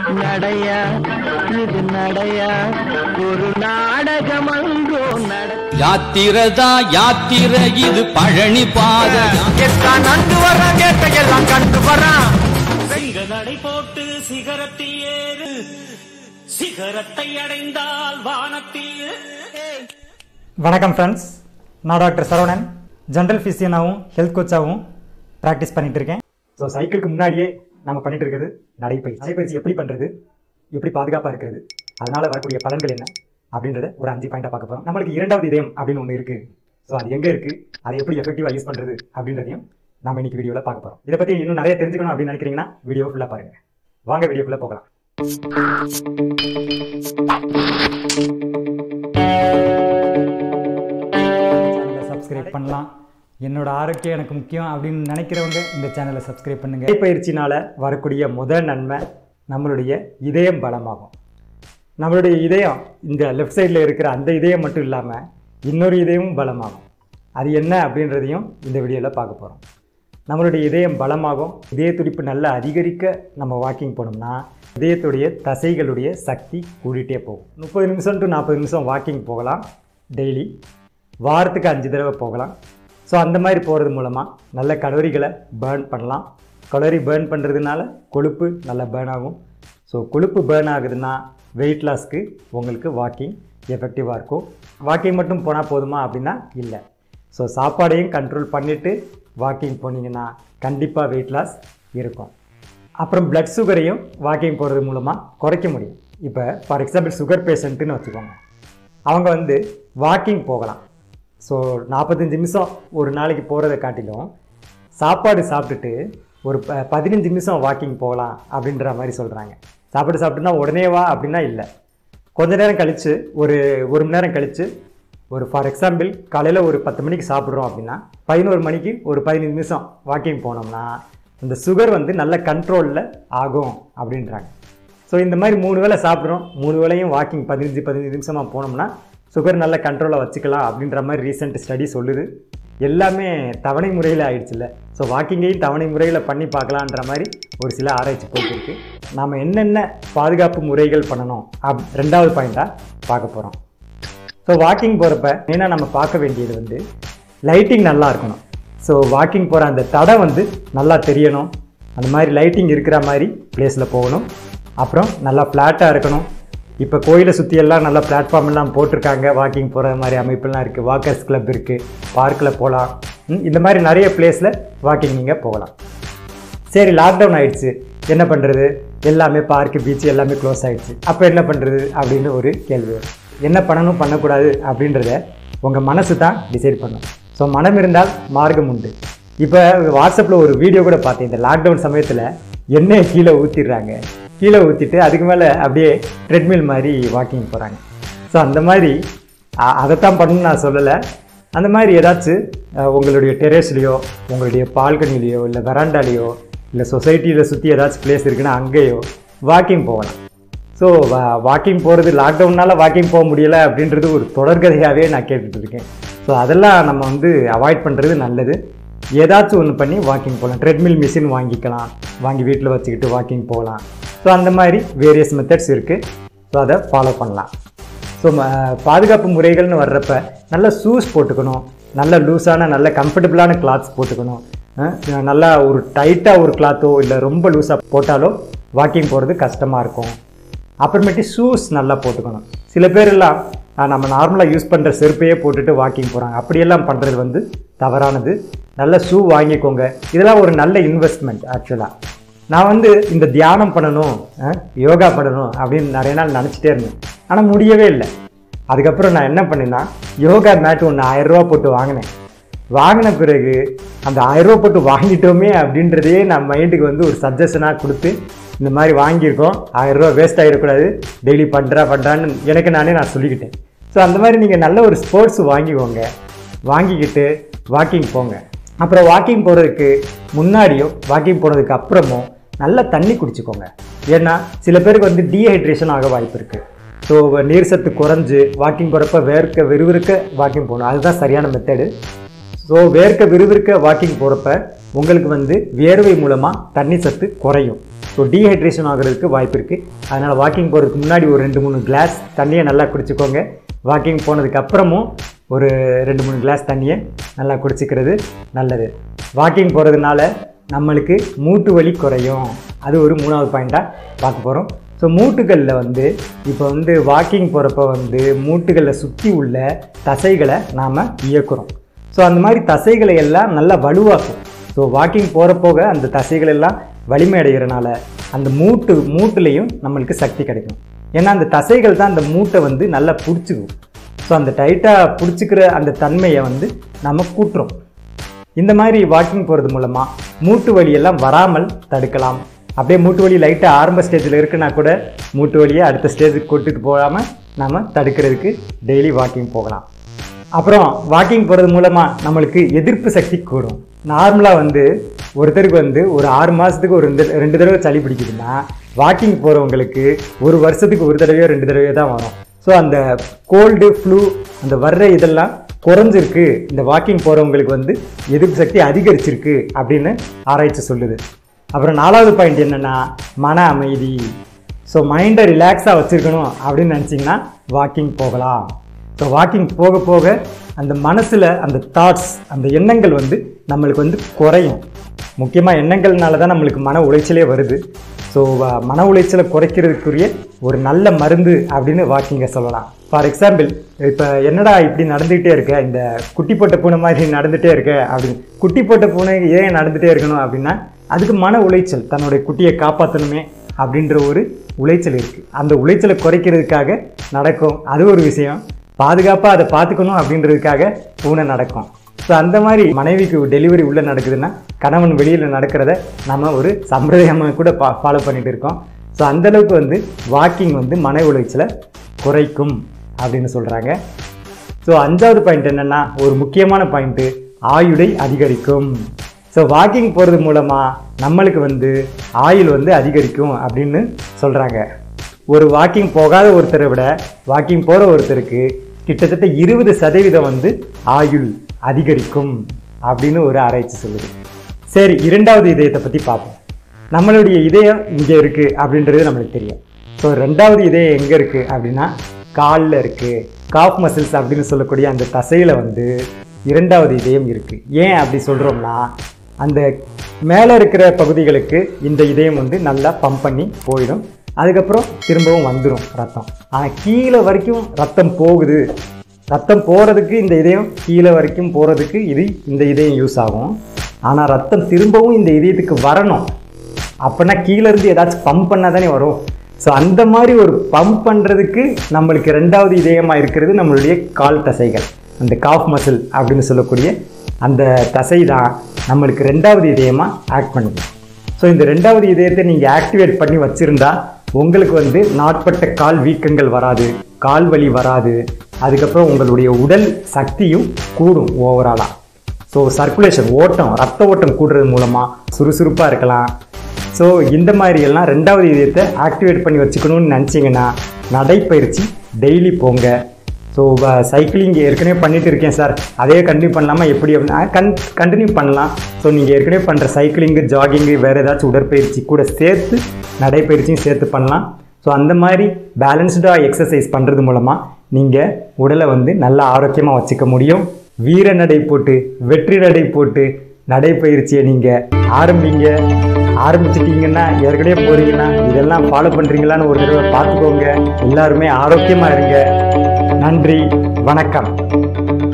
நடையா இது நடையா ஒரு நாடகம் அன்றோ நட யாத்திரதா யாத்திர இது பழனி பாத எத்தான் நண்டு வர்றான் கேட்ட எல்லாம் கண்டு வர்றான் சிங்க நடை போட்டு சிகரத்தில் ஏறு சிகரத்தை அடைந்தால் வானத்தில் வணக்கம் ஃப்ரெண்ட்ஸ் நான் டாக்டர் சரவணன் ஜென்ரல் ஃபிசியனாகவும் ஹெல்த் கோச்சாகவும் ப்ராக்டிஸ் பண்ணிட்டு இருக்கேன் ஸோ சைக்கிளுக்கு முன்னாடியே நம்ம பண்ணிட்டு இருக்கிறது நடைப்பயிற்சி நடைப்பயிற்சி எப்படி பண்ணுறது எப்படி பாதுகாப்பாக இருக்கிறது அதனால வரக்கூடிய பலன்கள் என்ன அப்படின்றத ஒரு அஞ்சு பாயிண்டாக பார்க்க போகிறோம் நம்மளுக்கு இரண்டாவது இதயம் அப்படின்னு ஒன்று இருக்குது ஸோ அது எங்கே இருக்குது அதை எப்படி எஃபெக்டிவாக யூஸ் பண்ணுறது அப்படின்றதையும் நம்ம இன்னைக்கு வீடியோவில் பார்க்க போகிறோம் இதை பற்றி இன்னும் நிறைய தெரிஞ்சுக்கணும் அப்படின்னு நினைக்கிறீங்கன்னா வீடியோ ஃபுல்லாக பாருங்கள் வாங்க வீடியோக்குள்ளே போகலாம் சேனலை சப்ஸ்கிரைப் பண்ணலாம் என்னோட ஆரோக்கியம் எனக்கு முக்கியம் அப்படின்னு நினைக்கிறவங்க இந்த சேனலை சப்ஸ்கிரைப் பண்ணுங்க பயிற்சினால வரக்கூடிய முதல் நன்மை நம்மளுடைய இதயம் பலமாகும் நம்மளுடைய இதயம் இந்த லெஃப்ட் சைடில் இருக்கிற அந்த இதயம் மட்டும் இல்லாமல் இன்னொரு இதயமும் பலமாகும் அது என்ன அப்படின்றதையும் இந்த வீடியோவில் பார்க்க போகிறோம் நம்மளுடைய இதயம் பலமாகும் இதய துடிப்பு நல்லா அதிகரிக்க நம்ம வாக்கிங் போனோம்னா இதயத்துடைய தசைகளுடைய சக்தி கூடிட்டே போகும் முப்பது நிமிஷம் டு நாற்பது நிமிஷம் வாக்கிங் போகலாம் டெய்லி வாரத்துக்கு அஞ்சு தடவை போகலாம் ஸோ அந்த மாதிரி போகிறது மூலமாக நல்ல கலோரிகளை பேர்ன் பண்ணலாம் கலோரி பேர்ன் பண்ணுறதுனால கொழுப்பு நல்லா பேர்ன் ஆகும் ஸோ கொழுப்பு பேர்ன் ஆகுதுன்னா வெயிட் லாஸ்க்கு உங்களுக்கு வாக்கிங் எஃபெக்டிவாக இருக்கும் வாக்கிங் மட்டும் போனால் போதுமா அப்படின்னா இல்லை ஸோ சாப்பாடையும் கண்ட்ரோல் பண்ணிவிட்டு வாக்கிங் போனீங்கன்னா கண்டிப்பாக வெயிட் லாஸ் இருக்கும் அப்புறம் பிளட் சுகரையும் வாக்கிங் போகிறது மூலமாக குறைக்க முடியும் இப்போ ஃபார் எக்ஸாம்பிள் சுகர் பேஷண்ட்டுன்னு வச்சுக்கோங்க அவங்க வந்து வாக்கிங் போகலாம் ஸோ நாற்பத்தஞ்சு நிமிஷம் ஒரு நாளைக்கு போகிறத காட்டிலும் சாப்பாடு சாப்பிட்டுட்டு ஒரு ப பதினஞ்சு நிமிஷம் வாக்கிங் போகலாம் அப்படின்ற மாதிரி சொல்கிறாங்க சாப்பாடு சாப்பிட்டுனா உடனே வா அப்படின்னா இல்லை கொஞ்ச நேரம் கழித்து ஒரு ஒரு மணி நேரம் கழித்து ஒரு ஃபார் எக்ஸாம்பிள் காலையில் ஒரு பத்து மணிக்கு சாப்பிட்றோம் அப்படின்னா பதினோரு மணிக்கு ஒரு பதினஞ்சு நிமிஷம் வாக்கிங் போனோம்னா இந்த சுகர் வந்து நல்ல கண்ட்ரோலில் ஆகும் அப்படின்றாங்க ஸோ இந்த மாதிரி மூணு வேளை சாப்பிட்றோம் மூணு வேளையும் வாக்கிங் பதினஞ்சு பதினஞ்சு நிமிஷமாக போனோம்னா சுகர் நல்ல கண்ட்ரோலாக வச்சுக்கலாம் அப்படின்ற மாதிரி ரீசெண்ட் ஸ்டடி சொல்லுது எல்லாமே தவணை முறையில் ஆயிடுச்சுல்ல ஸோ வாக்கிங்கையும் தவணை முறையில் பண்ணி பார்க்கலான்ற மாதிரி ஒரு சில ஆராய்ச்சி போயிருக்கு நாம் என்னென்ன பாதுகாப்பு முறைகள் பண்ணணும் அப் ரெண்டாவது பாயிண்ட்டாக பார்க்க போகிறோம் ஸோ வாக்கிங் போகிறப்ப மெயினாக நம்ம பார்க்க வேண்டியது வந்து லைட்டிங் நல்லா இருக்கணும் ஸோ வாக்கிங் போகிற அந்த தடை வந்து நல்லா தெரியணும் அந்த மாதிரி லைட்டிங் இருக்கிற மாதிரி பிளேஸில் போகணும் அப்புறம் நல்லா ஃப்ளாட்டாக இருக்கணும் இப்போ கோயிலை சுற்றி எல்லாம் நல்லா பிளாட்ஃபார்ம் எல்லாம் போட்டிருக்காங்க வாக்கிங் போகிற மாதிரி அமைப்பெல்லாம் இருக்குது வாக்கர்ஸ் கிளப் இருக்குது பார்க்கில் போகலாம் ம், இந்த மாதிரி நிறைய பிளேஸில் வாக்கிங் நீங்கள் போகலாம் சரி லாக்டவுன் ஆயிடுச்சு என்ன பண்ணுறது எல்லாமே பார்க்கு பீச் எல்லாமே க்ளோஸ் ஆயிடுச்சு அப்போ என்ன பண்ணுறது அப்படின்னு ஒரு கேள்வி வரும் என்ன பண்ணணும் பண்ணக்கூடாது அப்படின்றத உங்கள் மனசு தான் டிசைட் பண்ணும் ஸோ மனம் இருந்தால் மார்க்கம் உண்டு இப்போ வாட்ஸ்அப்பில் ஒரு வீடியோ கூட பார்த்தேன் இந்த லாக்டவுன் சமயத்தில் எண்ணெயை கீழே ஊற்றிடுறாங்க கீழே ஊற்றிட்டு அதுக்கு மேலே அப்படியே ட்ரெட்மில் மாதிரி வாக்கிங் போகிறாங்க ஸோ அந்த மாதிரி அ- அதைத்தான் பண்ணணும்னு நான் சொல்லலை அந்த மாதிரி ஏதாச்சும் அஹ், உங்களுடைய டெரேஸ்லேயோ உங்களுடைய பால்கனிலேயோ இல்லை வெராண்டாலேயோ இல்லை சொசைட்டியில் சுற்றி ஏதாச்சும் பிளேஸ் இருக்குன்னா அங்கேயோ வாக்கிங் போகலாம் ஸோ வாக்கிங் போகிறது லாக்டவுனால் வாக்கிங் போக முடியலை அப்படின்றது ஒரு தொடர்கதையாகவே நான் கேட்டுட்டு இருக்கேன் ஸோ அதெல்லாம் நம்ம வந்து அவாய்ட் பண்ணுறது நல்லது ஏதாச்சும் ஒன்று பண்ணி வாக்கிங் போகலாம் ட்ரெட்மில் மிஷின் வாங்கிக்கலாம் வாங்கி வீட்டில் வச்சுக்கிட்டு வாக்கிங் போகலாம் ஸோ அந்த மாதிரி வேரியஸ் மெத்தட்ஸ் இருக்குது ஸோ அதை ஃபாலோ பண்ணலாம் ஸோ பாதுகாப்பு முறைகள்னு வர்றப்ப நல்ல ஷூஸ் போட்டுக்கணும் நல்ல லூஸான நல்ல கம்ஃபர்டபுளான கிளாத்ஸ் போட்டுக்கணும் அஹ் நல்லா ஒரு டைட்டாக ஒரு கிளாத்தோ இல்லை ரொம்ப லூஸாக போட்டாலோ வாக்கிங் போகிறது கஷ்டமாக இருக்கும் அப்புறமேட்டு ஷூஸ் நல்லா போட்டுக்கணும் சில பேர் எல்லாம் அஹ், நம்ம நார்மலாக யூஸ் பண்ணுற செருப்பையே போட்டுட்டு வாக்கிங் போகிறாங்க அப்படியெல்லாம் பண்ணுறது வந்து தவறானது நல்ல ஷூ வாங்கிக்கோங்க இதெல்லாம் ஒரு நல்ல இன்வெஸ்ட்மெண்ட் ஆக்சுவலாக நான் வந்து இந்த தியானம் பண்ணணும் அஹ், யோகா பண்ணணும் அப்படின்னு நிறைய நாள் நினச்சிட்டே இருந்தேன் ஆனால் முடியவே இல்லை அதுக்கப்புறம் நான் என்ன பண்ணேன்னா யோகா மேட் ஒன்று ஆயிரரூவா போட்டு வாங்கினேன் வாங்கின பிறகு அந்த ஆயிரரூவா போட்டு வாங்கிட்டோமே அப்படின்றதே நான் மைண்டுக்கு வந்து ஒரு சஜஷனாக கொடுத்து இந்த மாதிரி வாங்கியிருக்கோம் ஆயிரரூவா வேஸ்ட் ஆகிடக்கூடாது டெய்லி பண்ணுறா பண்ணுறான்னு எனக்கு நானே நான் சொல்லிக்கிட்டேன் ஸோ அந்த மாதிரி நீங்கள் நல்ல ஒரு ஸ்போர்ட்ஸ் வாங்கிக்கோங்க வாங்கிக்கிட்டு வாக்கிங் போங்க அப்புறம் வாக்கிங் போகிறதுக்கு முன்னாடியும் வாக்கிங் போனதுக்கு அப்புறமும் நல்லா தண்ணி குடிச்சுக்கோங்க ஏன்னா சில பேருக்கு வந்து டீஹைட்ரேஷன் ஆக வாய்ப்பு இருக்குது ஸோ நீர் சத்து குறைஞ்சு வாக்கிங் போகிறப்ப வேர்க்க விறுவிறுக்க வாக்கிங் போகணும் அதுதான் சரியான மெத்தடு ஸோ வேர்க்க விறுவிறுக்க வாக்கிங் போகிறப்ப உங்களுக்கு வந்து வியர்வை மூலமாக தண்ணி சத்து குறையும் ஸோ டீஹைட்ரேஷன் ஆகிறதுக்கு வாய்ப்பு இருக்குது அதனால் வாக்கிங் போகிறதுக்கு முன்னாடி ஒரு ரெண்டு மூணு கிளாஸ் தண்ணியை நல்லா குடிச்சுக்கோங்க வாக்கிங் போனதுக்கு அப்புறமும் ஒரு ரெண்டு மூணு கிளாஸ் தண்ணியை நல்லா குடிச்சிக்கிறது நல்லது வாக்கிங் போகிறதுனால நம்மளுக்கு மூட்டு வலி குறையும் அது ஒரு மூணாவது பாயிண்ட்டாக பார்க்க போகிறோம் ஸோ மூட்டுகளில் வந்து இப்போ வந்து வாக்கிங் போகிறப்ப வந்து மூட்டுகளை சுற்றி உள்ள தசைகளை நாம் இயக்குறோம் ஸோ அந்த மாதிரி தசைகளை எல்லாம் நல்லா வலுவாக்கும் ஸோ வாக்கிங் போகிற போக அந்த தசைகள் எல்லாம் வலிமை அடைகிறனால அந்த மூட்டு மூட்டுலேயும் நம்மளுக்கு சக்தி கிடைக்கும் ஏன்னா அந்த தசைகள் தான் அந்த மூட்டை வந்து நல்லா பிடிச்சிக்கும் ஸோ அந்த டைட்டாக பிடிச்சிக்கிற அந்த தன்மையை வந்து நம்ம கூட்டுறோம் இந்த மாதிரி வாக்கிங் போகிறது மூலமாக மூட்டு வலி எல்லாம் வராமல் தடுக்கலாம் அப்படியே மூட்டு வலி லைட்டாக ஆரம்ப ஸ்டேஜில் இருக்குன்னா கூட மூட்டு வலியை அடுத்த ஸ்டேஜுக்கு கொண்டுட்டு போகாமல் நம்ம தடுக்கிறதுக்கு டெய்லி வாக்கிங் போகலாம் அப்புறம் வாக்கிங் போகிறது மூலமாக நம்மளுக்கு எதிர்ப்பு சக்தி கூடும் நார்மலாக வந்து ஒருத்தருக்கு வந்து ஒரு ஆறு மாதத்துக்கு ஒரு ரெண்டு ரெண்டு தடவை சளி பிடிக்குதுன்னா வாக்கிங் போகிறவங்களுக்கு ஒரு வருஷத்துக்கு ஒரு தடவையோ ரெண்டு தடவையோ தான் வரும் ஸோ அந்த கோல்டு ஃப்ளூ அந்த வர்ற இதெல்லாம் குறைஞ்சிருக்கு இந்த வாக்கிங் போகிறவங்களுக்கு வந்து எதிர்ப்பு சக்தி அதிகரிச்சிருக்கு அப்படின்னு ஆராய்ச்சி சொல்லுது அப்புறம் நாலாவது பாயிண்ட் என்னென்னா மன அமைதி ஸோ மைண்டை ரிலாக்ஸாக வச்சுருக்கணும் அப்படின்னு நினச்சிங்கன்னா வாக்கிங் போகலாம் ஸோ வாக்கிங் போக போக அந்த மனசில் அந்த தாட்ஸ் அந்த எண்ணங்கள் வந்து நம்மளுக்கு வந்து குறையும் முக்கியமாக எண்ணங்கள்னால தான் நம்மளுக்கு மன உளைச்சலே வருது ஸோ மன உளைச்சலை குறைக்கிறதுக்குரிய ஒரு நல்ல மருந்து அப்படின்னு வாக்கிங்கை சொல்லலாம் ஃபார் எக்ஸாம்பிள் இப்போ என்னடா இப்படி நடந்துகிட்டே இருக்க இந்த குட்டி போட்ட பூனை மாதிரி நடந்துகிட்டே இருக்க அப்படின்னு குட்டி போட்ட பூனை ஏன் நடந்துகிட்டே இருக்கணும் அப்படின்னா அதுக்கு மன உளைச்சல் தன்னுடைய குட்டியை காப்பாற்றணுமே அப்படின்ற ஒரு உளைச்சல் இருக்குது அந்த உளைச்சலை குறைக்கிறதுக்காக நடக்கும் அது ஒரு விஷயம் பாதுகாப்பாக அதை பார்த்துக்கணும் அப்படின்றதுக்காக பூனை நடக்கும் ஸோ அந்த மாதிரி மனைவிக்கு டெலிவரி உள்ளே நடக்குதுன்னா கணவன் வெளியில் நடக்கிறத நம்ம ஒரு சம்பிரதாயமாக கூட பா ஃபாலோ பண்ணிட்டு இருக்கோம் ஸோ அந்தளவுக்கு வந்து வாக்கிங் வந்து மன உளைச்சலை குறைக்கும் அப்படின்னு சொல்கிறாங்க ஸோ அஞ்சாவது பாயிண்ட் என்னென்னா ஒரு முக்கியமான பாயிண்ட்டு ஆயுளை அதிகரிக்கும் ஸோ வாக்கிங் போகிறது மூலமாக நம்மளுக்கு வந்து ஆயுள் வந்து அதிகரிக்கும் அப்படின்னு சொல்கிறாங்க ஒரு வாக்கிங் போகாத ஒருத்தரை விட வாக்கிங் போகிற ஒருத்தருக்கு கிட்டத்தட்ட இருபது சதவீதம் வந்து ஆயுள் அதிகரிக்கும் அப்படின்னு ஒரு ஆராய்ச்சி சொல்லுது சரி இரண்டாவது இதயத்தை பற்றி பார்ப்போம் நம்மளுடைய இதயம் இங்கே இருக்குது அப்படின்றது நம்மளுக்கு தெரியும் ஸோ ரெண்டாவது இதயம் எங்கே இருக்குது அப்படின்னா காலில் இருக்குது காஃப் மசில்ஸ் அப்படின்னு சொல்லக்கூடிய அந்த தசையில் வந்து இரண்டாவது இதயம் இருக்குது ஏன் அப்படி சொல்கிறோம்னா அந்த மேலே இருக்கிற பகுதிகளுக்கு இந்த இதயம் வந்து நல்லா பம்ப் பண்ணி போயிடும் அதுக்கப்புறம் திரும்பவும் வந்துடும் ரத்தம் ஆனால் கீழே வரைக்கும் ரத்தம் போகுது ரத்தம் போகிறதுக்கு இந்த இதயம் கீழே வரைக்கும் போகிறதுக்கு இது இந்த இதயம் யூஸ் ஆகும் ஆனால் ரத்தம் திரும்பவும் இந்த இதயத்துக்கு வரணும் அப்போனா கீழே இருந்து ஏதாச்சும் பம்ப் பண்ணால் தானே வரும் ஸோ அந்த மாதிரி ஒரு பம்ப் பண்ணுறதுக்கு நம்மளுக்கு ரெண்டாவது இதயமாக இருக்கிறது நம்மளுடைய கால் தசைகள் அந்த காஃப் மசில் அப்படின்னு சொல்லக்கூடிய அந்த தசை தான் நம்மளுக்கு ரெண்டாவது இதயமாக ஆக்ட் பண்ணுது ஸோ இந்த ரெண்டாவது இதயத்தை நீங்கள் ஆக்டிவேட் பண்ணி வச்சுருந்தா உங்களுக்கு வந்து நாட்பட்ட கால் வீக்கங்கள் வராது கால் வலி வராது அதுக்கப்புறம் உங்களுடைய உடல் சக்தியும் கூடும் ஓவராலாக ஸோ சர்க்குலேஷன் ஓட்டம் ரத்த ஓட்டம் கூடுறது மூலமாக சுறுசுறுப்பாக இருக்கலாம் ஸோ இந்த மாதிரி எல்லாம் ரெண்டாவது இதயத்தை ஆக்டிவேட் பண்ணி வச்சுக்கணும்னு நினச்சிங்கன்னா நடைப்பயிற்சி டெய்லி போங்க ஸோ சைக்கிளிங் ஏற்கனவே பண்ணிட்டு இருக்கேன் சார் அதே கண்டினியூ பண்ணலாமா எப்படி அப்படின்னா கன் கண்டினியூ பண்ணலாம் ஸோ நீங்கள் ஏற்கனவே பண்ணுற சைக்கிளிங்கு ஜாகிங்கு வேறு ஏதாச்சும் உடற்பயிற்சி கூட சேர்த்து நடைப்பயிற்சியும் சேர்த்து பண்ணலாம் ஸோ அந்த மாதிரி பேலன்ஸ்டாக எக்ஸசைஸ் பண்ணுறது மூலமாக நீங்கள் உடலை வந்து நல்லா ஆரோக்கியமாக வச்சுக்க முடியும் வீர நடை போட்டு வெற்றி நடை போட்டு நடைப்பயிற்சியை நீங்கள் ஆரம்பிங்க ஆரம்பிச்சிட்டிங்கன்னா ஏற்கனவே போகிறீங்கன்னா இதெல்லாம் ஃபாலோ பண்ணுறீங்களான்னு ஒரு தடவை பார்த்துக்கோங்க எல்லாருமே ஆரோக்கியமாக இருங்க நன்றி வணக்கம்